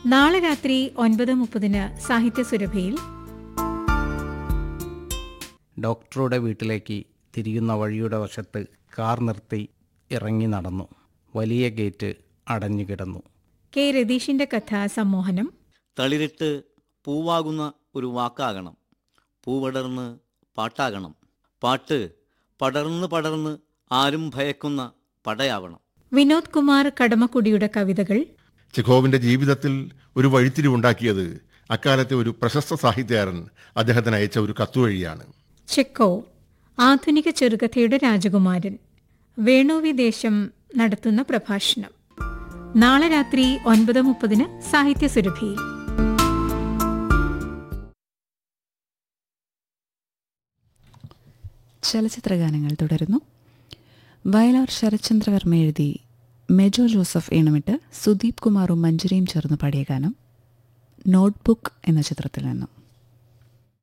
നാളെ രാത്രി ഒൻപത് മുപ്പതിന് സാഹിത്യ സുരഭിയിൽ ഡോക്ടറുടെ വീട്ടിലേക്ക് തിരിയുന്ന വഴിയുടെ വശത്ത് കാർ നിർത്തി ഇറങ്ങി നടന്നു വലിയ ഗേറ്റ് അടഞ്ഞു കിടന്നു കെ രതീഷിന്റെ കഥ സമ്മോഹനം തളിരിട്ട് പൂവാകുന്ന ഒരു വാക്കാകണം പൂവടർന്ന് പാട്ടാകണം പാട്ട് പടർന്ന് പടർന്ന് ആരും ഭയക്കുന്ന പടയാവണം വിനോദ് കുമാർ കടമക്കുടിയുടെ കവിതകൾ ചെഖോവിന്റെ ജീവിതത്തിൽ ഒരു വഴിത്തിരിവുണ്ടാക്കിയത് അക്കാലത്തെ ഒരു പ്രശസ്ത സാഹിത്യകാരൻ അദ്ദേഹത്തിന് അയച്ച ഒരു കത്തുവഴിയാണ് ചെക്കോ ആധുനിക ചെറുകഥയുടെ രാജകുമാരൻ വേണുവി ദേശം നടത്തുന്ന പ്രഭാഷണം നാളെ രാത്രി ഒൻപത് മുപ്പതിന് സാഹിത്യ സുരഭിയിൽ ചലച്ചിത്രഗാനങ്ങൾ തുടരുന്നു വയലാർ ശരത്ചന്ദ്രവർമ്മ എഴുതി മെജോ ജോസഫ് ഈണമിട്ട് സുദീപ് കുമാറും മഞ്ജരിയും ചേർന്ന് പാടിയ ഗാനം നോട്ട്ബുക്ക് എന്ന ചിത്രത്തിൽ നിന്നും